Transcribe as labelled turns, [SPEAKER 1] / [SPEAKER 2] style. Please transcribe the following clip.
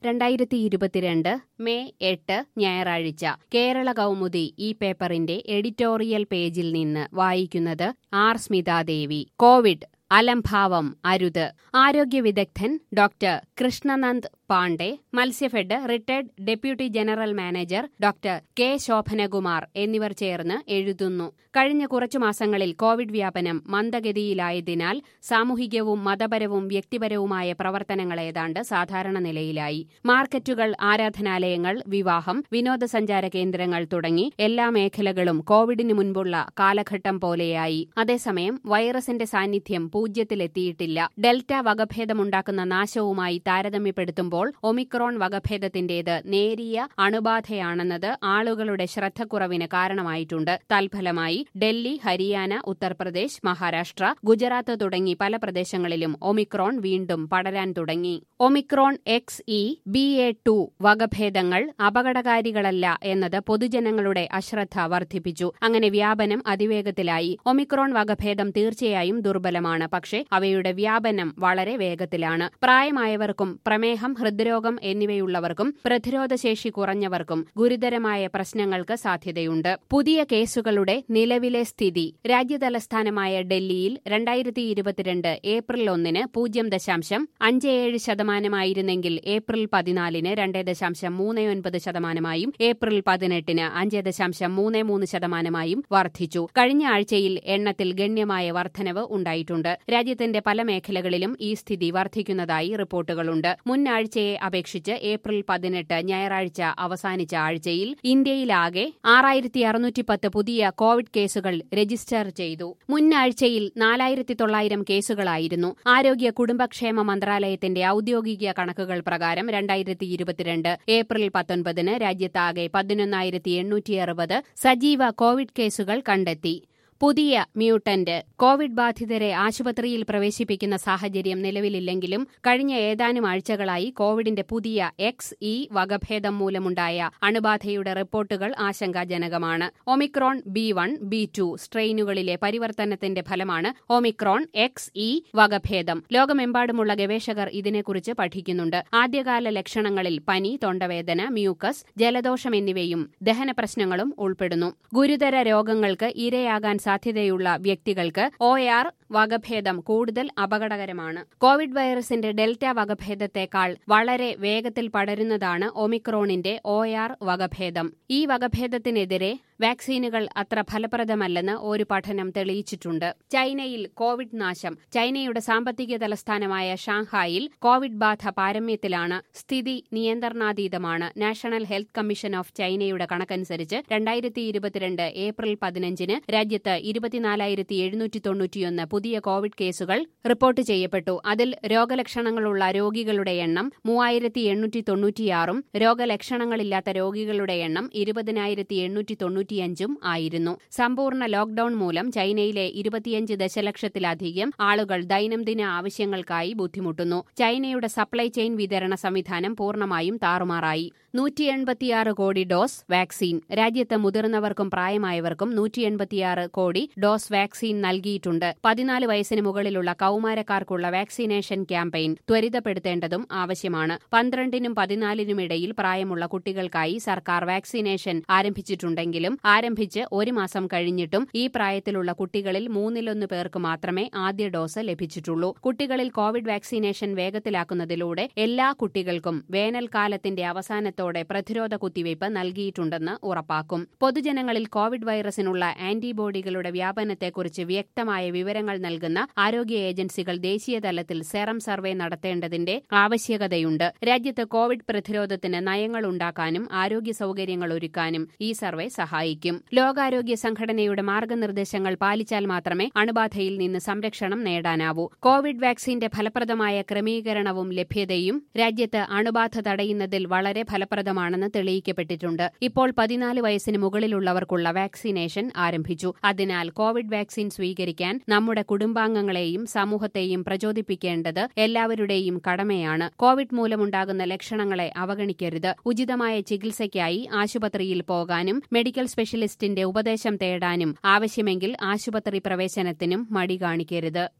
[SPEAKER 1] രണ്ടായിരത്തി ഇരുപത്തിരണ്ട് മെയ് എട്ട് ഞായറാഴ്ച കേരള കൗമുദി ഈ പേപ്പറിന്റെ എഡിറ്റോറിയൽ പേജിൽ നിന്ന് വായിക്കുന്നത് ആർ സ്മിതാദേവി കോവിഡ് അലംഭാവം അരുത് ആരോഗ്യ വിദഗ്ധൻ doctor Krishnanand Pandey Matsyafed retired deputy general manager doctor K Sobhanakumar എന്നിവർ ചേർന്ന് എഴുതുന്നു കഴിഞ്ഞ കുറച്ചു മാസങ്ങളിൽ കോവിഡ് വ്യാപനം മന്ദഗതിയിലായതിനാൽ സാമൂഹികവും മതപരവും വ്യക്തിപരവുമായ പ്രവർത്തനങ്ങൾ ഏതാണ്ട് സാധാരണ നിലയിലായി മാർക്കറ്റുകൾ ആരാധനാലയങ്ങൾ വിവാഹം വിനോദസഞ്ചാര കേന്ദ്രങ്ങൾ തുടങ്ങി എല്ലാ മേഖലകളും കോവിഡിന് മുൻപുള്ള കാലഘട്ടം പോലെയായി അതേസമയം വൈറസിന്റെ സാന്നിധ്യം പൂജ്യത്തിലെത്തിയിട്ടില്ല ഡെൽറ്റ വകഭേദമുണ്ടാക്കുന്ന നാശവുമായി താരതമ്യപ്പെടുത്തുമ്പോൾ ഒമിക്രോൺ വകഭേദത്തിന്റേത് നേരിയ അണുബാധയാണെന്നത് ആളുകളുടെ ശ്രദ്ധക്കുറവിന് കാരണമായിട്ടുണ്ട് തൽഫലമായി ഡൽഹി ഹരിയാന ഉത്തർപ്രദേശ് മഹാരാഷ്ട്ര ഗുജറാത്ത് തുടങ്ങി പല പ്രദേശങ്ങളിലും ഒമിക്രോൺ വീണ്ടും പടരാൻ തുടങ്ങി omicron X E B A two വകഭേദങ്ങൾ അപകടകാരികളല്ല എന്നത് പൊതുജനങ്ങളുടെ അശ്രദ്ധ വർദ്ധിപ്പിച്ചു അങ്ങനെ വ്യാപനം അതിവേഗത്തിലായി ഒമിക്രോൺ വകഭേദം തീർച്ചയായും ദുർബലമാണ് പക്ഷേ അവയുടെ വ്യാപനം വളരെ വേഗത്തിലാണ് പ്രായമായവർക്കും പ്രമേഹം ഹൃദ്രോഗം എന്നിവയുള്ളവർക്കും പ്രതിരോധശേഷി കുറഞ്ഞവർക്കും ഗുരുതരമായ പ്രശ്നങ്ങൾക്ക് സാധ്യതയുണ്ട് പുതിയ കേസുകളുടെ നിലവിലെ സ്ഥിതി രാജ്യതലസ്ഥാനമായ ഡൽഹിയിൽ രണ്ടായിരത്തി ഇരുപത്തിരണ്ട് ഏപ്രിൽ ഒന്നിന് പൂജ്യം ദശാംശം അഞ്ച് ഏഴ് ശതമാനമായിരുന്നെങ്കിൽ ഏപ്രിൽ പതിനാലിന് രണ്ട് ദശാംശം മൂന്ന് ഒൻപത് ശതമാനമായും ഏപ്രിൽ പതിനെട്ടിന് അഞ്ച് ദശാംശം മൂന്ന് മൂന്ന് ശതമാനമായും വർദ്ധിച്ചു കഴിഞ്ഞ ആഴ്ചയിൽ എണ്ണത്തിൽ ഗണ്യമായ വർധനവ് ഉണ്ടായിട്ടുണ്ട് രാജ്യത്തിന്റെ പല മേഖലകളിലും ഈ സ്ഥിതി വർദ്ധിക്കുന്നതായി റിപ്പോർട്ടുകളുണ്ട് മുൻ ആഴ്ചയെ അപേക്ഷിച്ച് ഏപ്രിൽ പതിനെട്ട് ഞായറാഴ്ച അവസാനിച്ച ആഴ്ചയിൽ ഇന്ത്യയിലാകെ ആറായിരത്തി അറുന്നൂറ്റി പത്ത് പുതിയ കോവിഡ് കേസുകൾ രജിസ്റ്റർ ചെയ്തു മുൻ ആഴ്ചയിൽ നാലായിരത്തി തൊള്ളായിരം കേസുകളായിരുന്നു ആരോഗ്യ കുടുംബക്ഷേമ മന്ത്രാലയത്തിന്റെ ഔദ്യോഗിക കണക്കുകൾ പ്രകാരം രണ്ടായിരത്തി ഇരുപത്തിരണ്ട് ഏപ്രിൽ പത്തൊൻപതിന് രാജ്യത്താകെ പതിനൊന്നായിരത്തി എണ്ണൂറ്റി അറുപത് സജീവ കോവിഡ് കേസുകൾ കണ്ടെത്തി പുതിയ മ്യൂട്ടന്റ് കോവിഡ് ബാധിതരെ ആശുപത്രിയിൽ പ്രവേശിപ്പിക്കുന്ന സാഹചര്യം നിലവിലില്ലെങ്കിലും കഴിഞ്ഞ ഏതാനും ആഴ്ചകളായി കോവിഡിന്റെ പുതിയ എക്സ് ഇ വകഭേദം മൂലമുണ്ടായ അണുബാധയുടെ റിപ്പോർട്ടുകൾ ആശങ്കാജനകമാണ് omicron B one B two സ്ട്രെയിനുകളിലെ പരിവർത്തനത്തിന്റെ ഫലമാണ് ഒമിക്രോൺ എക്സ് ഇ വകഭേദം ലോകമെമ്പാടുമുള്ള ഗവേഷകർ ഇതിനെക്കുറിച്ച് പഠിക്കുന്നുണ്ട് ആദ്യകാല ലക്ഷണങ്ങളിൽ പനി തൊണ്ടവേദന മ്യൂക്കസ് ജലദോഷം എന്നിവയും ദഹന പ്രശ്നങ്ങളും ഉൾപ്പെടുന്നു ഗുരുതര രോഗങ്ങൾക്ക് ഇരയാകാൻ സാധ്യതയുള്ള വ്യക്തികൾക്ക് ഒ ആർ വകഭേദം കൂടുതൽ അപകടകരമാണ് കോവിഡ് വൈറസിന്റെ ഡെൽറ്റ വകഭേദത്തെക്കാൾ വളരെ വേഗത്തിൽ പടരുന്നതാണ് ഒമിക്രോണിന്റെ ഒ ആർ വകഭേദം ഈ വകഭേദത്തിനെതിരെ വാക്സിനുകൾ അത്ര ഫലപ്രദമല്ലെന്ന് ഒരു പഠനം തെളിയിച്ചിട്ടുണ്ട് ചൈനയിൽ കോവിഡ് നാശം ചൈനയുടെ സാമ്പത്തിക തലസ്ഥാനമായ ഷാങ്ഹായിൽ കോവിഡ് ബാധ പാരമ്യത്തിലാണ് സ്ഥിതി നിയന്ത്രണാതീതമാണ് നാഷണൽ ഹെൽത്ത് കമ്മീഷൻ ഓഫ് ചൈനയുടെ കണക്കനുസരിച്ച് രണ്ടായിരത്തി ഇരുപത്തിരണ്ട് ഏപ്രിൽ പതിനഞ്ചിന് രാജ്യത്ത് ഇരുപത്തിനാലായിരത്തി എഴുന്നൂറ്റി തൊണ്ണൂറ്റിയൊന്ന് പുതിയ കോവിഡ് കേസുകൾ റിപ്പോർട്ട് ചെയ്യപ്പെട്ടു അതിൽ രോഗലക്ഷണങ്ങളുള്ള രോഗികളുടെ എണ്ണം മൂവായിരത്തി എണ്ണൂറ്റി തൊണ്ണൂറ്റിയാറും രോഗലക്ഷണങ്ങളില്ലാത്ത രോഗികളുടെ എണ്ണം ഇരുപതിനായിരത്തി എണ്ണൂറ്റി തൊണ്ണൂറ്റിയഞ്ചും ആയിരുന്നു സമ്പൂർണ്ണ ലോക്ഡൌൺ മൂലം ചൈനയിലെ ഇരുപത്തിയഞ്ച് ദശലക്ഷത്തിലധികം ആളുകൾ ദൈനംദിന ആവശ്യങ്ങൾക്കായി ബുദ്ധിമുട്ടുന്നു ചൈനയുടെ സപ്ലൈ ചെയിൻ വിതരണ സംവിധാനം പൂർണ്ണമായും താറുമാറായി നൂറ്റി എൺപത്തിയാറ് കോടി ഡോസ് വാക്സിൻ രാജ്യത്ത് മുതിർന്നവർക്കും പ്രായമായവർക്കും നൂറ്റി എൺപത്തിയാറ് കോടി ഡോസ് വാക്സിൻ നൽകിയിട്ടുണ്ട് പതിനാല് വയസ്സിന് മുകളിലുള്ള കൌമാരക്കാർക്കുള്ള വാക്സിനേഷൻ ക്യാമ്പയിൻ ത്വരിതപ്പെടുത്തേണ്ടതും ആവശ്യമാണ് പന്ത്രണ്ടിനും പതിനാലിനുമിടയിൽ പ്രായമുള്ള കുട്ടികൾക്കായി സർക്കാർ വാക്സിനേഷൻ ആരംഭിച്ചിട്ടുണ്ടെങ്കിലും ആരംഭിച്ച് ഒരു മാസം കഴിഞ്ഞിട്ടും ഈ പ്രായത്തിലുള്ള കുട്ടികളിൽ മൂന്നിലൊന്ന് പേർക്ക് മാത്രമേ ആദ്യ ഡോസ് ലഭിച്ചിട്ടുള്ളൂ കുട്ടികളിൽ കോവിഡ് വാക്സിനേഷൻ വേഗത്തിലാക്കുന്നതിലൂടെ എല്ലാ കുട്ടികൾക്കും വേനൽക്കാലത്തിന്റെ അവസാനത്തോടെ പ്രതിരോധ കുത്തിവയ്പ് നൽകിയിട്ടുണ്ടെന്ന് ഉറപ്പാക്കും പൊതുജനങ്ങളിൽ കോവിഡ് വൈറസിനുള്ള ആന്റിബോഡികളുടെ വ്യാപനത്തെക്കുറിച്ച് വ്യക്തമായ വിവരങ്ങൾ നൽകുന്ന ആരോഗ്യ ഏജൻസികൾ ദേശീയ തലത്തിൽ സെറം സർവേ നടത്തേണ്ടതിന്റെ ആവശ്യകതയുണ്ട് രാജ്യത്ത് കോവിഡ് പ്രതിരോധത്തിന് നയങ്ങൾ ഉണ്ടാക്കാനും ആരോഗ്യ സൌകര്യങ്ങൾ ഒരുക്കാനും ഈ സർവേ സഹായിക്കും ലോകാരോഗ്യ സംഘടനയുടെ മാർഗനിർദ്ദേശങ്ങൾ പാലിച്ചാൽ മാത്രമേ അണുബാധയിൽ നിന്ന് സംരക്ഷണം നേടാനാവൂ കോവിഡ് വാക്സിന്റെ ഫലപ്രദമായ ക്രമീകരണവും ലഭ്യതയും രാജ്യത്ത് അണുബാധ തടയുന്നതിൽ വളരെ ഫലപ്രദമാണെന്ന് തെളിയിക്കപ്പെട്ടിട്ടുണ്ട് ഇപ്പോൾ പതിനാല് വയസ്സിന് മുകളിലുള്ളവർക്കുള്ള വാക്സിനേഷൻ ആരംഭിച്ചു അതിനാൽ കോവിഡ് വാക്സിൻ സ്വീകരിക്കാൻ നമ്മുടെ കുടുംബാംഗങ്ങളെയും സമൂഹത്തെയും പ്രചോദിപ്പിക്കേണ്ടത് എല്ലാവരുടെയും കടമയാണ് കോവിഡ് മൂലമുണ്ടാകുന്ന ലക്ഷണങ്ങളെ അവഗണിക്കരുത് ഉചിതമായ ചികിത്സയ്ക്കായി ആശുപത്രിയിൽ പോകാനും മെഡിക്കൽ സ്പെഷ്യലിസ്റ്റിന്റെ ഉപദേശം തേടാനും ആവശ്യമെങ്കിൽ ആശുപത്രി പ്രവേശനത്തിനും മടി കാണിക്കരുത്